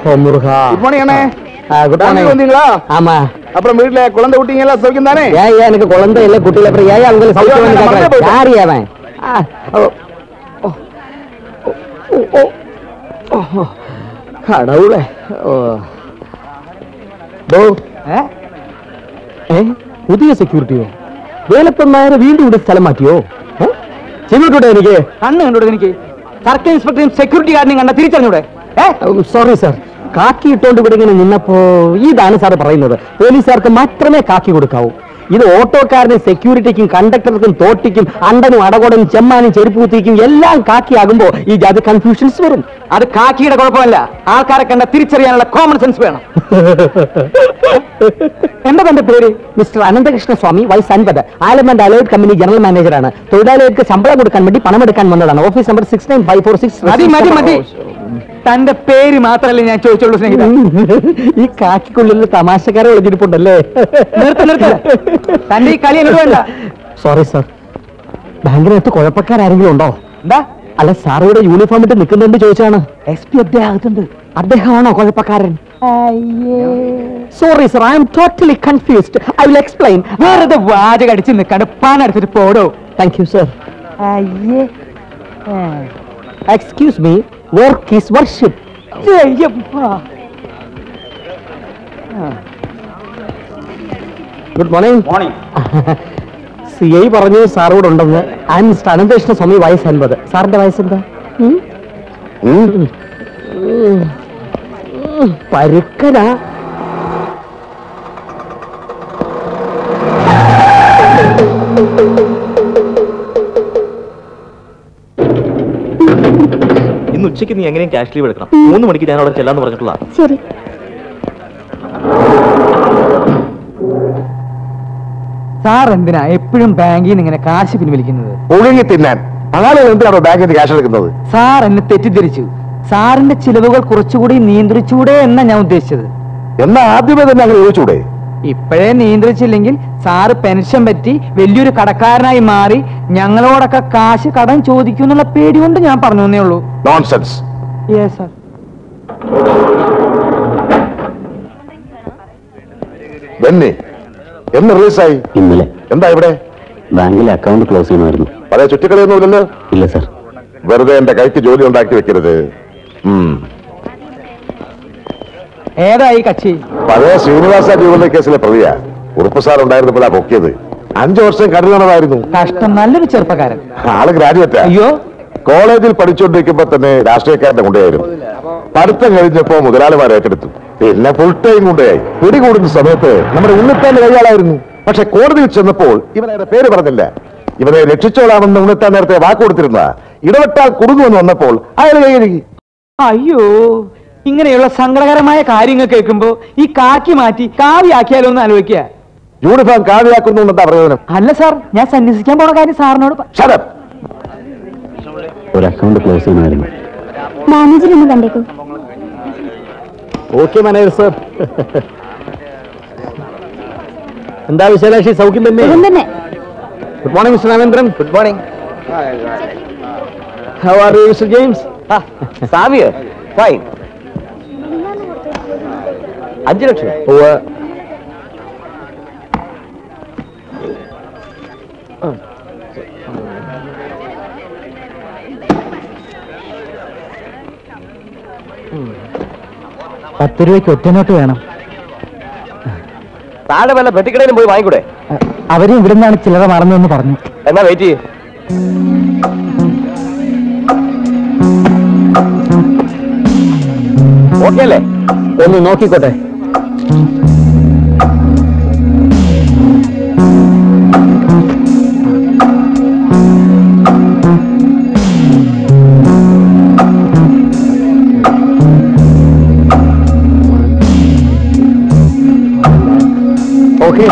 ஓ முருகா good morning அண்ணே good family morning வந்தீங்களா ஆமா அப்புறம் வீட்டுல குழந்தை குட்டிங்க எல்லாம் சௌக்கியம் தானே ஏன் ஏன் எனக்கு குழந்தை இல்ல குட்டியில அப்புறம் ஏன் அவங்க ஐயோ, சௌக்கியம் நான் மறந்தே கேட்கறேன் போயிட்டேன். யாரு அவன் ஆ, ஓ, ஓ, ஓ, ஓ, ஓ, கடவுளே ஓ. ഡോ, ഏ? പുതിയ സെക്യൂരിറ്റിയോ വേലപ്പന്മാരെ വീണ്ടും ഇവിടെ സ്ഥലം മാറ്റിയോ ഏ? ചെവിട്ടൂടെ എനിക്ക് കണ്ണ് കണ്ടോടെ എനിക്ക് സർക്കിൾ ഇൻസ്പെക്ടറും സെക്യൂരിറ്റി ഗാർഡിനെയും കണ്ട തിരിച്ചറിഞ്ഞൂടെ സോറി സാർ കാക്കി ഇട്ടുകൊണ്ട് ഇവിടെ ഇങ്ങനെ നിന്നപ്പോ ഇതാണ് സാർ പറയുന്നത് പോലീസുകാർക്ക് മാത്രമേ കാക്കി കൊടുക്കാവൂ ഇത് ഓട്ടോക്കാരനും സെക്യൂരിറ്റിക്കും കണ്ടക്ടർക്കും തോട്ടിക്കും അണ്ടനും അടകോടനും ചെമ്മാനും ചെരുപ്പ് കുത്തിക്കും എല്ലാം കാക്കിയാകുമ്പോ ഈ ജാതി കൺഫ്യൂഷൻസ് വരും അത് കാക്കിയുടെ കുഴപ്പമല്ല ആൾക്കാരെ കണ്ട തിരിച്ചറിയാനുള്ള കോമൺ സെൻസ് വേണം എന്താ തന്റെ പേര് മിസ്റ്റർ അനന്തകൃഷ്ണ സ്വാമി വൈസ് അൻപത് ആലമൻഡ് അലോയ്ഡ് കമ്പനി ജനറൽ മാനേജറാണ് തൊഴിലാളികൾക്ക് ശമ്പളം കൊടുക്കാൻ വേണ്ടി പണമെടുക്കാൻ വന്നതാണ് office number six nine five four six മതി മതി മതി തന്റെ പേര് മാത്രമല്ലേ ഞാൻ ചോദിച്ചുള്ളൂ സ്നേഹിത ഈ കാക്കിക്കുള്ളിൽ തമാശക്കാരെ ഒളിഞ്ഞിരിപ്പുണ്ടല്ലേ നിർത്ത് നിർത്ത് തന്റെ ഈ കളി എന്നോട് വേണ്ട സോറി സർ ബാങ്കിനകത്ത് കുഴപ്പക്കാരെങ്കിലും ഉണ്ടോ എന്താ അല്ല സാർ ഇവിടെ യൂണിഫോം ഇട്ട് നിൽക്കുന്നുണ്ട് ചോദിച്ചാണ് എസ് പി അദ്ദേഹത്തുണ്ട് അദ്ദേഹമാണോ കുഴപ്പക്കാരൻ sorry sir I'm totally confused I will explain വെറുതെ വാചക അടിച്ച് നിൽക്കാണ്ട് പാൻ അടിച്ചിട്ട് പോടോ thank you sir excuse me work is worship good morning morning C I പറഞ്ഞു സാർ ഇവിടെ ഉണ്ടെന്ന് ഐ മിസ്റ്റർ അനന്തകൃഷ്ണ സ്വാമി വയസ്സ് അൻപത് സാറിന്റെ വയസ്സെന്താ ഉം? ഉം. പരുക്കനാ ഇന്ന് ഉച്ചയ്ക്ക് നീ എങ്ങനെയും ക്യാഷ് ലീവ് എടുക്കണം മൂന്ന് മണിക്ക് ഞാൻ അവിടെ ചെല്ലാന്ന് പറഞ്ഞിട്ടുള്ള ശരി സാർ എന്തിനാ എപ്പോഴും ബാങ്കിൽ നിന്ന് ഇങ്ങനെ കാശ് പിൻവലിക്കുന്നത് ഒഴുങ്ങി തിന്നാൻ ആളുകൾ എന്തിനാണോ ബാങ്കിൽ നിന്ന് ക്യാഷ് എടുക്കുന്നത് സാർ എന്നെ തെറ്റിദ്ധരിച്ചു സാറിന്റെ ചിലവുകൾ കുറച്ചുകൂടി നിയന്ത്രിച്ചൂടെ എന്നാ ഞാൻ ഉദ്ദേശിച്ചത് എന്നാ ആദ്യമേ തന്നെ അങ്ങനെ ചോദിച്ചൂടെ ഇപ്പോഴേ നിയന്ത്രിച്ചില്ലെങ്കിൽ സാറ് പെൻഷൻ പറ്റി വലിയൊരു കടക്കാരനായി മാറി ഞങ്ങളോടൊക്കെ കാശ് കടം ചോദിക്കുന്നുള്ള പേടി കൊണ്ട് ഞാൻ പറഞ്ഞു എന്നേ ഉള്ളൂ നോൺസെൻസ് സാർ ബെന്നി എന്ന് റിലീസായി ഇന്നലെ എന്താ ഇവിടെ ബാങ്കിലെ അക്കൗണ്ട് ക്ലോസ് ചെയ്യണമായിരുന്നു പഴയ ചുറ്റിക്കളിയൊന്നുമില്ലല്ലോ ഇല്ല സർ വെറുതെ എന്റെ കൈക്ക് ജോലി ഉണ്ടാക്കി വെക്കരുത് ഉം. ഏതായി കക്ഷി പഴയ ശ്രീനിവാസ ജൂവലറി കേസിലെ പ്രതിയാ ഉറുപ്പ് സാർ ഉണ്ടായിരുന്നപ്പോഴാ പൊക്കിയത് അഞ്ചു വർഷം കഠിനമായിരുന്നു കഷ്ടം നല്ലൊരു ചെറുപ്പക്കാരൻ ആള് ഗ്രാജുവേറ്റാ അയ്യോ കോളേജിൽ പഠിച്ചുകൊണ്ടിരിക്കുമ്പോ തന്നെ രാഷ്ട്രീയക്കാരന്റെ കൊണ്ടുപോയായിരുന്നു പഠിത്തം കഴിഞ്ഞപ്പോ മുതലാളിമാർ ഏറ്റെടുത്തു പിന്നെ ഫുൾ ടൈം കൊണ്ടുപോയി പിടികൂടുന്ന സമയത്ത് നമ്മുടെ ഉണ്ണിത്താന്റെ കൈയാളായിരുന്നു പക്ഷെ കോടതിയിൽ ചെന്നപ്പോൾ ഇവനയുടെ പേര് പറഞ്ഞില്ല ഇവനെ രക്ഷിച്ചോളാമെന്ന് ഉണ്ണിത്താൻ നേരത്തെ വാക്ക് കൊടുത്തിരുന്ന ഇടപെട്ടാൽ കുടുങ്ങുമെന്ന് വന്നപ്പോൾ അയാൾ കൈകഴുകി അയ്യോ ഇങ്ങനെയുള്ള സങ്കടകരമായ കാര്യങ്ങൾ കേൾക്കുമ്പോ ഈ കാക്കി മാറ്റി കാവിയാക്കിയാലോ എന്ന് ആലോചിക്കുക യൂണിഫോം കാവ്യാക്കുന്നു എന്താ പ്രയോജനം അല്ല സാർ ഞാൻ സന്യസിക്കാൻ പോണ കാര്യം സാറിനോട് പ- ശരം ഒരു അക്കൗണ്ട് ക്ലോസ് ചെയ്യണമായിരുന്നു മാനേജർ ഒന്ന് കണ്ടേക്കൂ ഓക്കെ മാനേജർ സർ എന്താ വിശാലാക്ഷി സൗഖ്യം തന്നെ സുഖം തന്നെ good morning mister Ramendran good morning how are you mister James Xavier fine അഞ്ചു ലക്ഷം പത്ത് രൂപയ്ക്ക് ഒറ്റനോട്ട് വേണം താഴെ വല്ല പെട്ടിക്കടയിലും പോയി വാങ്ങിക്കൂടെ അവരും ഇവിടെ നിന്നാണ് ചില്ലറ മറന്നതെന്ന് പറഞ്ഞു എന്നാ വെയിറ്റ് ചെയ്യ് ഓക്കെ അല്ലേ ഒന്ന് നോക്കിക്കോട്ടെ ഓക്കെ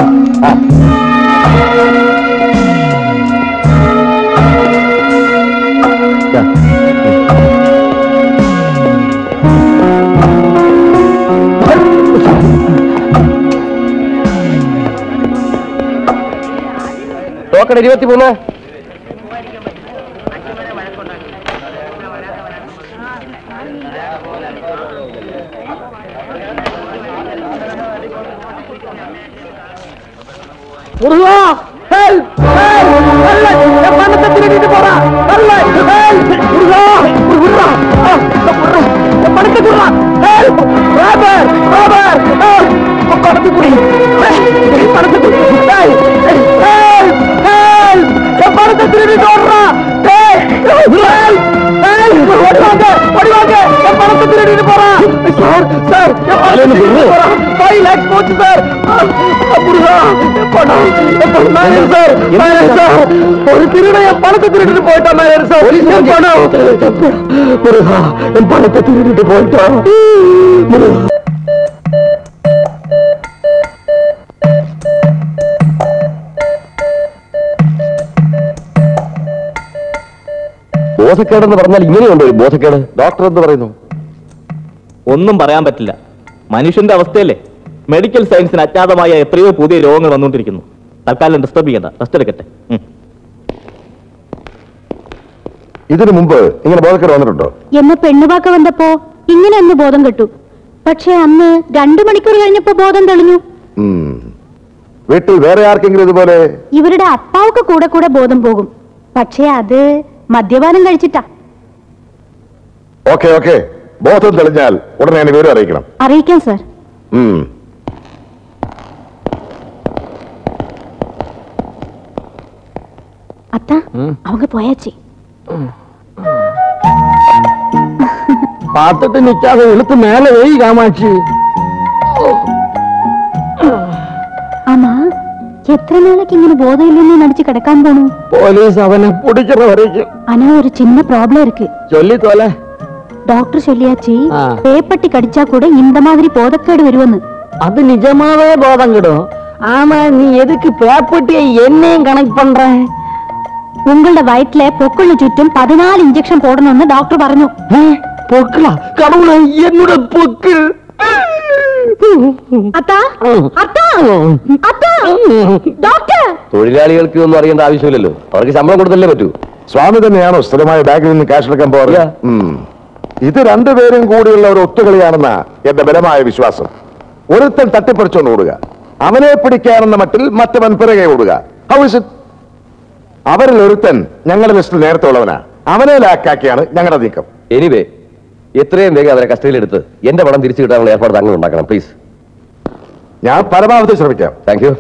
ടോക്കൺ ഇരുപത്തി മൂന്ന് முருகா ஹெல்ப் ஹெல்ப் அல்ல என் பணத்தை திருடிட்டு போறா அல்ல ஹெல்ப் முருகா முருகா ஆ, முருகா என் பணத்தை குடுறா ஹெல்ப் ராபர் ராபர் ஹெல்ப் பணத்தை குடி என் பணத்தை குடி ஹெல்ப் ஹெல்ப் ஹெல்ப் என் பணத்தை திருடிட்டு ஓடுறா டேய் ஹெல்ப் ஹெல்ப் ஓடி வாங்க ஓடி வாங்க என் பணத்தை திருடிட்டு போறா சார் சார் என் பணத்தை திருடிட்டு போறா 5 லாக்ஸ் போச்சு சார் முருகா என் பணம் என் பணம் மேனேஜர் சார் மேனேஜர் சார் ஒரு திருட என் பணத்தை திருடிட்டு போயிட்டான் மேனேஜர் சார் என் பணம் முருகா என் பணத்தை திருடிட்டு போயிட்டான் முருகா ബോധക്കേടെന്ന് പറഞ്ഞാൽ ഇങ്ങനെയുണ്ട് ഒരു ബോധക്കേട് ഡോക്ടർ എന്ത് പറയുന്നു ഒന്നും പറയാൻ പറ്റില്ല മനുഷ്യന്റെ അവസ്ഥയല്ലേ മെഡിക്കൽ സയൻസിന് അജ്ഞാതമായ എത്രയോ പുതിയ രോഗങ്ങൾ വന്നുകൊണ്ടിരിക്കുന്നു തൽക്കാലം ഡിസ്റ്റർബ് ചെയ്യണ്ട റെസ്റ്റ് എടുക്കട്ടെ ഉം. ഇതിനു മുമ്പ് ഇങ്ങനെ ബോധക്കേട് വന്നിട്ടുണ്ടോ എന്നെ പെണ്ണുവാക്ക വന്നപ്പോ ഇങ്ങനെ ഒന്ന് ബോധം കെട്ടു പക്ഷെ അന്ന് രണ്ടു മണിക്കൂർ കഴിഞ്ഞപ്പോ ബോധം തെളിഞ്ഞു ഉം. വീട്ടിൽ വേറെ ആർക്കെങ്കിലും ഇതുപോലെ ഇവരുടെ അപ്പാവുക്ക് കൂടെ കൂടെ ബോധം പോകും പക്ഷെ അത് മദ്യപാനം കഴിച്ചിട്ടാ ഓക്കെ ഓക്കെ ബോധം തെളിഞ്ഞാൽ ഉടനെ എന്നെ വിവരം അറിയിക്കണം അറിയിക്കാം സർ ഉം. അത്ത அவங்க പോയാച്ചി பார்த்துட்டு நிக்காத இழுத்து மேல வெய் காமாட்சி ആമാ എത്ര നാളേക്ക് ഇങ്ങനെ ബോധമില്ലെന്ന് നടിച്ച് കിടക്കാൻ പോണു போலீஸ் அவனை பிடிக்கிற வரைக்கும் ആനാ ഒരു ചിന്ന പ്രോബ്ലം இருக்கு சொல்லி தொலை டாக்டர் சொல்லியாச்சு ஆ. பேப்பட்டி கடிச்சா கூட இந்த மாதிரி போதக்கேடு வருவன்னு அது நிஜமாவே போதம் கிடும் ஆமா நீ எதுக்கு பேப்பட்டியை என்னையும் கனெக்ட் பண்ற ഉങ്ങളുടെ വയറ്റിലെ പൊക്കിളിന് ചുറ്റും പതിനാല് ഇഞ്ചക്ഷൻ പോടണമെന്ന് ഡോക്ടർ പറഞ്ഞു பொக்கலா கடவுளை என்னோட பொக்கு അത്താ അത്താ അത്താ ഡോക്ടർ തൊഴിലാളികൾക്ക് ഒന്നും അറിയേണ്ട ആവശ്യമില്ലല്ലോ അവർക്ക് ശമ്പളം കൊടുത്തല്ലേ പറ്റൂ സ്വാമി തന്നെയാണോ സ്ഥിരമായ ബാങ്കിൽ നിന്ന് ക്യാഷ് എടുക്കാൻ പോറില്ല ഇത് രണ്ടുപേരും കൂടിയുള്ള ഒരു ഒത്തുകളിയാണെന്ന എന്റെ ബലമായ വിശ്വാസം ഒരുത്തൻ തട്ടിപ്പറിച്ചോണ്ട് ഓടുക അവനെ പിടിക്കാനെന്ന മട്ടിൽ മറ്റവൻ പിറകെ ഓടുക How is it? അവരിൽ ഒരുത്തൻ ഞങ്ങളുടെ ലിസ്റ്റിൽ നേരത്തെ ഉള്ളവനാ അവനെ ലാക്കാക്കിയാണ് ഞങ്ങളുടെ നീക്കം എനിവേ എത്രയും വേഗം അവരെ കസ്റ്റഡിയിലെടുത്ത് എന്റെ പണം തിരിച്ചു കിട്ടാനുള്ള ഏർപ്പാട് താങ്കൾ ഉണ്ടാക്കണം പ്ലീസ് ഞാൻ പരമാവധി ശ്രമിക്കാം താങ്ക് യു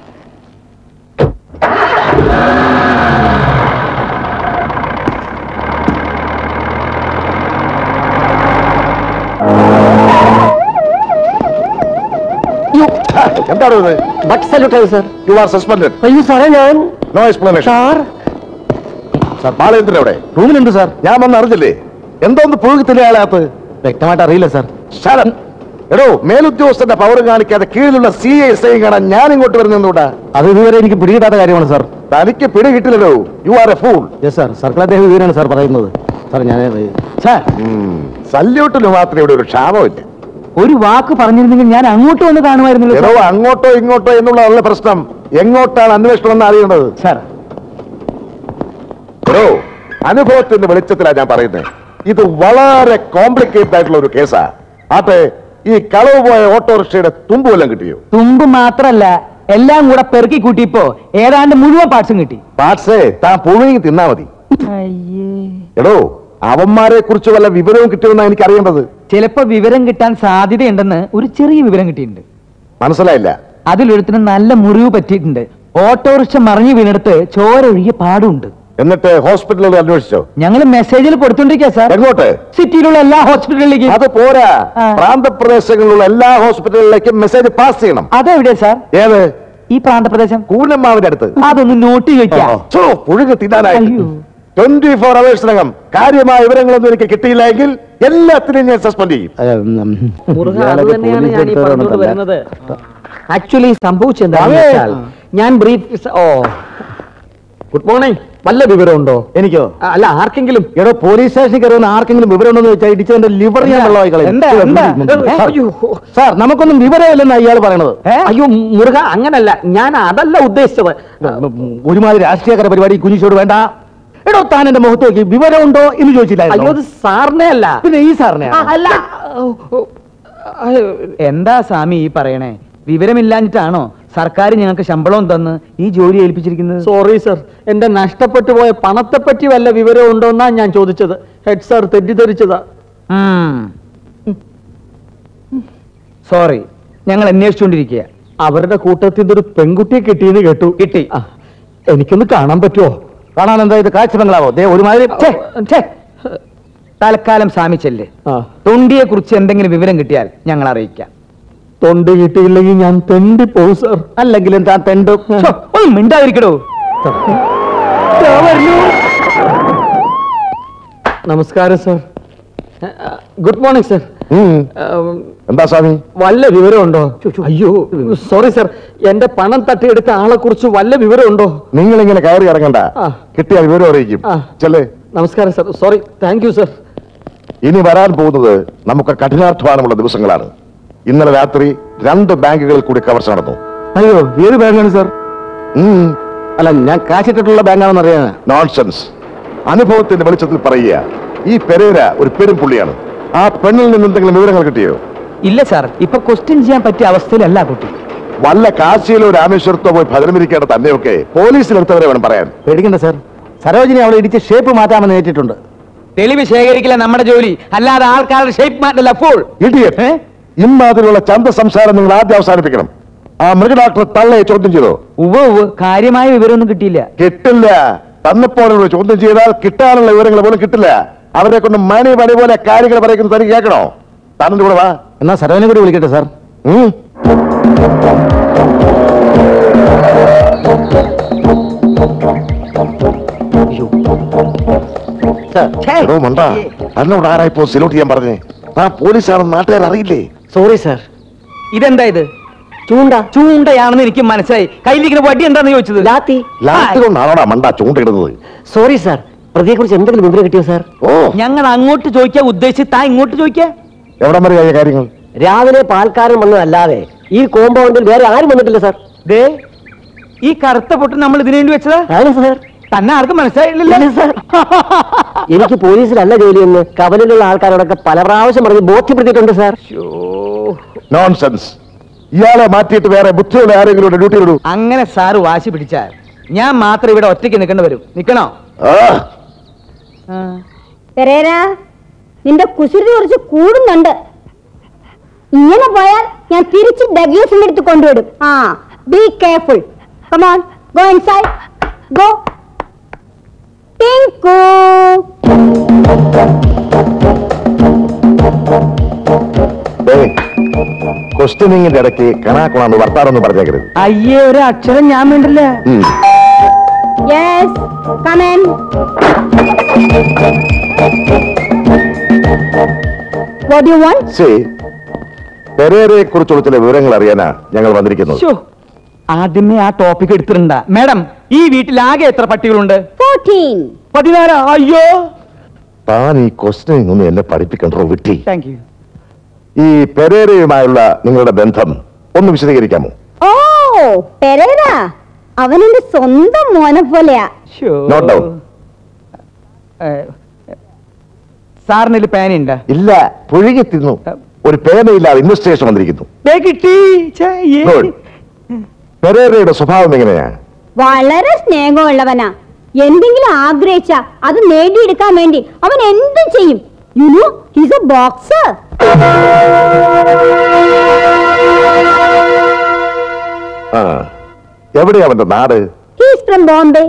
എന്താണ് ഇത് but salute sir you are suspended അയ്യോ സാറേ ഞാൻ no explanation sir sir Balendran എവിടെ റൂമിലുണ്ട് സാർ ഞാൻ വന്ന് അറിഞ്ഞില്ലേ എന്തോന്ന് പുഴുകത്തില്ല അയാളകത്ത് വ്യക്തമായിട്ട് അറിയില്ല സാർ ശരൺ എടോ മേലുദ്യോഗസ്ഥന്റെ പവർ കാണിക്കാതെ കീഴിലുള്ള സി എസ് ഐ കാണാൻ ഞാൻ ഇങ്ങോട്ട് വരുന്നൂടാ അത് ഇതുവരെ എനിക്ക് പിടികിട്ടാത്ത കാര്യമാണ് സാർ തനിക്ക് പിടി കിട്ടില്ലല്ലോ you are a fool yes sir circle അദ്ദേഹം ഇവരാണ് സാർ പറയുന്നത് സാർ ഞാൻ സാർ സല്യൂട്ടിന് മാത്രം ഇവിടെ ഒരു ക്ഷാമമില്ല ഒരു വാക്ക് പറഞ്ഞിരുന്നെങ്കിൽ ഞാൻ അങ്ങോട്ട് വന്ന് കാണുമായിരുന്നല്ലോ എടോ അങ്ങോട്ടോ ഇങ്ങോട്ടോ എന്നുള്ളതല്ല പ്രശ്നം എങ്ങോട്ടാണ് അന്വേഷണം എന്ന് അറിയേണ്ടത് സാർ എടോ അനുഭവത്തിന്റെ വെളിച്ചത്തിലാണ് ഞാൻ പറയുന്നത് ഇത് വളരെ കോംപ്ലിക്കേറ്റഡ് ആയിട്ടുള്ള ഒരു കേസാ ആട്ടെ ഈ കളവ് പോയ ഓട്ടോറിക്ഷയുടെ തുമ്പ് വല്ലതും കിട്ടിയോ തുമ്പ് മാത്രല്ല എല്ലാം കൂടെ പെറുക്കി കൂട്ടിയപ്പോ ഏതാണ്ട് മുഴുവൻ പാർട്സും കിട്ടി പാട്സേ താൻ പുഴുങ്ങി തിന്നാ മതി എടോ അവന്മാരെ കുറിച്ച് വല്ല വിവരവും കിട്ടിയെന്നാ എനിക്ക് അറിയേണ്ടത് ചിലപ്പോ വിവരം കിട്ടാൻ സാധ്യതയുണ്ടെന്ന് ഒരു ചെറിയ വിവരം കിട്ടിയിട്ടുണ്ട് മനസ്സിലായില്ല അതിലൊരുത്തിന് നല്ല മുറിവ് പറ്റിയിട്ടുണ്ട് ഓട്ടോറിക്ഷ മറിഞ്ഞു വീണെടുത്ത് ചോര ഒഴുകിയ പാടുണ്ട് എന്നിട്ട് ഹോസ്പിറ്റലിൽ അന്വേഷിച്ചോ ഞങ്ങൾ മെസ്സേജിൽ കൊടുത്തോണ്ടിരിക്കുക സാർ എങ്ങോട്ട് സിറ്റിയിലുള്ള എല്ലാ ഹോസ്പിറ്റലിലേക്കും അത് പോരാ ആ. പ്രാന്തപ്രദേശങ്ങളിലുള്ള എല്ലാ ഹോസ്പിറ്റലിലേക്കും മെസ്സേജ് പാസ് ചെയ്യണം അതെവിടെയാ സാർ ഏത് ഈ പ്രാന്തപ്രദേശം കൂനമ്മാവിന്റെ അടുത്ത് അതൊന്ന് നോട്ട് ചെയ്യിക്കാം ഛോ, പുഴുങ്ങ് തിന്നാനായി അയ്യോ. ട്വന്റി ഫോർ അവേഴ്സിനകം കാര്യമായ വിവരങ്ങളൊന്നും എനിക്ക് കിട്ടിയില്ലെങ്കിൽ എല്ലാത്തിനെയും ഞാൻ സസ്പെൻഡ് ചെയ്യും ആക്ച്വലി സംഭവിച്ചെന്താണെന്ന് അതേ. വെച്ചാൽ ഞാൻ ബ്രീഫ് ഓ ഗുഡ് മോർണിംഗ് വല്ല വിവരമുണ്ടോ എനിക്കോ ആ, അല്ല ആർക്കെങ്കിലും എടോ പോലീസ് സ്റ്റേഷനിൽ കയറുന്ന ആർക്കെങ്കിലും വിവരമുണ്ടെന്ന് വെച്ചാൽ ഇടിച്ചതിന്റെ ലിവർ ഞാൻ വെള്ളമായി കളയും. എന്താ, എന്താ? ഏ, അയ്യോ. സാർ നമുക്കൊന്നും വിവരമില്ലെന്ന് അയാൾ പറയണത് ഏ? അയ്യോ മുരുക അങ്ങനല്ല ഞാൻ അതല്ല ഉദ്ദേശിച്ചത് ഒരുമാതിരി രാഷ്ട്രീയകര പരിപാടി കുഞ്ഞിച്ചോട് വേണ്ട എടോ താൻ എന്റെ മുഖത്ത് നോക്കി വിവരമുണ്ടോ എന്ന് ചോദിച്ചില്ലായിരുന്നു അയ്യോ, അത് സാറിനെ അല്ല. പിന്നെ ഈ സാറിനെ അല്ല എന്താ സ്വാമി ഈ പറയണേ വിവരമില്ലാഞ്ഞിട്ടാണോ സർക്കാർ ഞങ്ങൾക്ക് ശമ്പളവും തന്ന് ഈ ജോലി ഏൽപ്പിച്ചിരിക്കുന്നത് സോറി സർ എന്റെ നഷ്ടപ്പെട്ടു പോയ പണത്തെ പറ്റി വല്ല വിവരം ഉണ്ടോന്നാ ഞാൻ ചോദിച്ചത് ഹെഡ് സാർ തെറ്റിദ്ധരിച്ചതാ സോറി ഞങ്ങൾ അന്വേഷിച്ചുകൊണ്ടിരിക്കുക അവരുടെ കൂട്ടത്തിൽ നിന്ന് ഒരു പെൺകുട്ടിയെ കിട്ടിയെന്ന് കേട്ടു കിട്ടി. ആ, എനിക്കൊന്ന് കാണാൻ പറ്റുമോ കാണാൻ എന്താ ഇത് കാഴ്ച ബംഗ്ലാവോ ദേ ഒരുമാതിരി ഛേ, ഛേ. തൽക്കാലം സ്വാമി ചെല്ല് ആ തൊണ്ടിയെ കുറിച്ച് എന്തെങ്കിലും വിവരം കിട്ടിയാൽ ഞങ്ങൾ അറിയിക്കാം തൊണ്ട് കിട്ടിയില്ലെങ്കിൽ ഞാൻ തെണ്ടി പോകും സർ അല്ലെങ്കിലും താൻ തെണ്ടും ഛോ, ഒന്ന് മിണ്ടാതിരിക്കടോ നമസ്കാരം സർ ഗുഡ് മോർണിംഗ് സർ ഉം. എന്താ സ്വാമി വല്ല വിവരമുണ്ടോ അയ്യോ സോറി സർ എന്റെ പണം തട്ടിയെടുത്ത ആളെ കുറിച്ച് വല്ല വിവരമുണ്ടോ നിങ്ങൾ ഇങ്ങനെ കയറി ഇറങ്ങണ്ട ആ. കിട്ടിയ വിവരം അറിയിക്കും ആ. ചെല്ലേ നമസ്കാരം sir sorry thank you sir ഇനി വരാൻ പോകുന്നത് നമുക്ക് കഠിനാധ്വാനമുള്ള ദിവസങ്ങളാണ് ഇന്നലെ രാത്രി രണ്ട് ബാങ്കുകളിൽ കൂടി കവർച്ച നടന്നു അയ്യോ ഏത് ബാങ്കാണ് സാർ ഉം. അല്ല ഞാൻ കാശിട്ടിട്ടുള്ള ബാങ്കാണെന്ന് അറിയാനാ നോൺസെൻസ് അനുഭവത്തിന്റെ വെളിച്ചത്തിൽ പറയുക ഈ പെരേര ഒരു പെരും പുള്ളിയാണ് ആ പെണ്ണിൽ നിന്ന് എന്തെങ്കിലും വിവരങ്ങൾ കിട്ടിയോ ഇല്ല സാർ ഇപ്പൊ ക്വസ്റ്റ്യൻ ചെയ്യാൻ പറ്റിയ അവസ്ഥയിലല്ല കുട്ടി വല്ല കാശിയിലോ രാമേശ്വരത്തോ പോയി ഭജനമിരിക്കേണ്ട തന്നെയൊക്കെ പോലീസിലെടുത്തവരെ വേണം പറയാൻ പേടിക്കണ്ട സാർ സരോജിനി അവളെ ഇടിച്ച് ഷേപ്പ് മാറ്റാമെന്ന് ഏറ്റിട്ടുണ്ട് തെളിവ് ശേഖരിക്കില്ല നമ്മുടെ ജോലി അല്ലാതെ ആൾക്കാരുടെ ഷേപ്പ് മാറ്റല്ല ഫുൾ ഇടിയറ്റ് ഇമാതിരിയുള്ള ചന്ത സംസാരം നിങ്ങൾ ആദ്യം അവസാനിപ്പിക്കണം ആ മൃഗ ഡോക്ടർ തള്ളയെ ചോദ്യം ചെയ്തോ ഉവ്വ് ഉവ്വ് കാര്യമായ വിവരമൊന്നും കിട്ടിയില്ല കിട്ടില്ല തന്നെപ്പോലുള്ള ചോദ്യം ചെയ്താൽ കിട്ടാനുള്ള വിവരങ്ങൾ പോലും കിട്ടില്ല അവരെ കൊണ്ട് മണി പണി പോലെ കാര്യങ്ങൾ പറയുന്നത് തനിക്ക് കേൾക്കണോ താൻ്റെ കൂടെ വാ എന്നാ സരോജിനി കൂടി വിളിക്കട്ടെ സാർ ഉം. എടോ മണ്ട തന്നോട് ആരായിപ്പോ സിലോട്ട് ചെയ്യാൻ പറഞ്ഞേ താൻ പോലീസാണെന്ന് നാട്ടുകാർ അറിയില്ലേ സോറി സർ ഇതെന്താ ഇത് ചൂണ്ട ചൂണ്ടയാണെന്ന് എനിക്ക് മനസ്സിലായി കയ്യിലിരിക്കുന്ന വടി എന്താന്ന് ചോദിച്ചത് ലാത്തി ലാത്തി കൊണ്ടാണോടാ മണ്ട ചൂണ്ടിടുന്നത് സോറി സർ പ്രതിയെ കുറിച്ച് എന്തെങ്കിലും വിവരം കിട്ടിയോ സാർ ഓ ഞങ്ങൾ അങ്ങോട്ട് ചോദിക്കാൻ ഉദ്ദേശിച്ച് താ ഇങ്ങോട്ട് ചോദിക്കാ എവിടം വരെ ആയ കാര്യങ്ങൾ രാവിലെ പാൽക്കാരൻ വന്നതല്ലാതെ ഈ കോമ്പൗണ്ടിൽ വേറെ ആരും വന്നിട്ടില്ല സാർ ദേ ഈ കറുത്ത പൊട്ട് നമ്മൾ ഇതിനു വേണ്ടി വെച്ചതാ ആണ് സാർ തന്നെ ആർക്കും മനസ്സിലായില്ലല്ലോ ഇല്ല, സാർ. എനിക്ക് പോലീസിലല്ല ജോലിയെന്ന് കവലിലുള്ള ആൾക്കാരോടൊക്കെ പല പ്രാവശ്യം പറഞ്ഞ് ബോധ്യപ്പെടുത്തിയിട്ടുണ്ട് സാർ നോൺസെൻസ് ഇയാളെ മാറ്റിയിട്ട് വേറെ ബുദ്ധിയുള്ള ആരെങ്കിലും ഡ്യൂട്ടി ഇടൂ അങ്ങനെ സാറ് വാശി പിടിച്ചാൽ ഞാൻ മാത്രം ഇവിടെ ഒറ്റയ്ക്ക് നിൽക്കേണ്ടി വരും നിക്കണോ ആ പെരേര നിന്റെ കുസൃതി കുറച്ച് കൂടുന്നുണ്ട് ഇങ്ങനെ പോയാൽ ഞാൻ തിരിച്ച് ഡഗ്ലസിന്റെ അടുത്ത് കൊണ്ടുവിടും ആ be careful come on go inside go Tinku ക്വസ്റ്റ്യനിങ്ങിന്റെ ഇടയ്ക്ക് കണാക്കുണാന്ന് വർത്താനൊന്നും പറഞ്ഞേക്കരുത് അയ്യേ ഒരു അക്ഷരം ഞാൻ വേണ്ടില്ല ഉം. Yes come on what you want See, പെരേരയെ കുറിച്ചുള്ള ചില വിവരങ്ങൾ അറിയാനാ ഞങ്ങൾ വന്നിരിക്കുന്നത് ശ്ശോ, ആദ്യമേ ആ ടോപ്പിക് എടുത്തിട്ടുണ്ട മാഡം ഈ വീട്ടിൽ ആകെ എത്ര പട്ടികളുണ്ട് 14 പതിനാറ് അയ്യോ താൻ ഈ ക്വസ്റ്റ്യനിങ് ഒന്നും എന്നെ പഠിപ്പിക്കണ്ടോ വിട്ടി താങ്ക് യു ഈ പെരേരയുമായുള്ള നിങ്ങളുടെ ബന്ധം ഒന്ന് വിശദീകരിക്കാമോ ഓ പെരേര അവനെന്റെ സ്വന്തം മോനെ പോലെയാ Note down. സാറിന് പേനുണ്ട് ഇല്ല പുഴുകി തിന്നു ഒരു പേനയില്ലാതെ ഇൻവെസ്റ്റിഗേഷൻ വന്നിരിക്കുന്നു കിട്ടി ഛേ, ഏ. Good. പെരേരയുടെ സ്വഭാവം എങ്ങനെയാ വളരെ സ്നേഹമുള്ളവനാ എന്തെങ്കിലും ആഗ്രഹിച്ച അത് നേടിയെടുക്കാൻ വേണ്ടി അവൻ എന്തും ചെയ്യും you know his a boxer ആ എവിടെയാ അവന്റെ നാട് ഹീസ് ഫ്രം ബോംബെ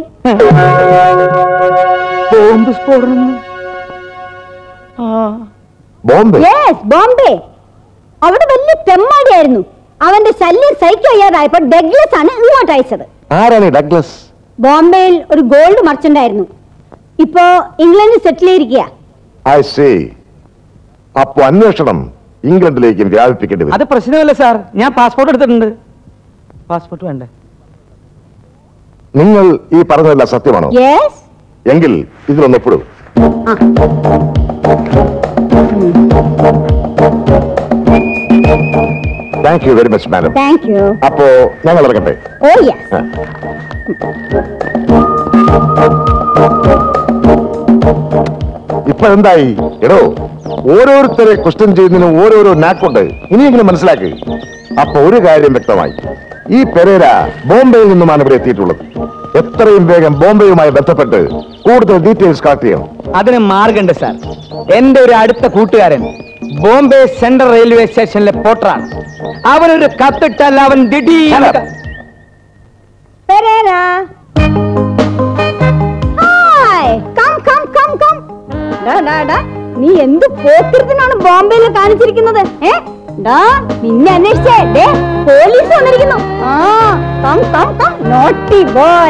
ബോംബ് സ്ഫോടനം ആ ബോംബെ യെസ് ബോംബെ അവിടെ വലിയ തെമ്മാടിയായിരുന്നു അവന്റെ ശല്യം സഹിക്കാൻ വയ്യാതായപ്പോ ഡഗ്ലസ് ആണ് ഇങ്ങോട്ട് അയച്ചത് ആരാണ് ഈ ഡഗ്ലസ് ബോംബെയിൽ ഒരു ഗോൾഡ് മർച്ചന്റ് ആയിരുന്നു ഇപ്പോ ഇംഗ്ലണ്ടിൽ സെറ്റിൽ ചെയ്തിരിക്കുക ഐ സേ അപ്പൊ അന്വേഷണം ഇംഗ്ലണ്ടിലേക്കും വ്യാപിപ്പിക്കേണ്ടി വരും അത് പ്രശ്നമല്ല സാർ ഞാൻ പാസ്പോർട്ട് എടുത്തിട്ടുണ്ട് പാസ്പോർട്ട് വേണ്ടേ നിങ്ങൾ ഈ പറഞ്ഞതെല്ലാം സത്യമാണോ യെസ് എങ്കിൽ ഇതിലൊന്ന് ഒപ്പിടും thank you very much madam thank you അപ്പോ ഞങ്ങൾ ഇറങ്ങട്ടെ ഓ യെസ് ആ. ഇപ്പൊ എന്തായി എടോ ഓരോരുത്തരെ ക്വസ്റ്റ്യൻ ചെയ്യുന്നതിനും ഓരോരോ നാക്കുണ്ട് ഇനിയെങ്കിലും മനസ്സിലാക്ക് അപ്പൊ ഒരു കാര്യം വ്യക്തമായി ഈ പെരേര ബോംബെയിൽ നിന്നുമാണ് ഇവിടെ എത്തിയിട്ടുള്ളത് എത്രയും വേഗം ബോംബെയുമായി ബന്ധപ്പെട്ട് കൂടുതൽ ഡീറ്റെയിൽസ് കളക്ട് ചെയ്യണം അതിന് മാർഗണ്ട് സാർ എന്റെ ഒരു അടുത്ത കൂട്ടുകാരൻ ബോംബെ സെൻട്രൽ റെയിൽവേ സ്റ്റേഷനിലെ പോട്ടറാണ് അവനൊരു കത്തിട്ടല്ല അവൻ ദിടീർ Pereira hi come come come come ഡാ ഡാ ഡാ നീ എന്ത് പോക്കിരുത്തിനാണ് ബോംബെയിൽ കാണിച്ചിരിക്കുന്നത് ഏ ഡാ നിന്നെ അന്വേഷിച്ചേ ദേ പോലീസ് വന്നിരിക്കുന്നു ആ come come come naughty boy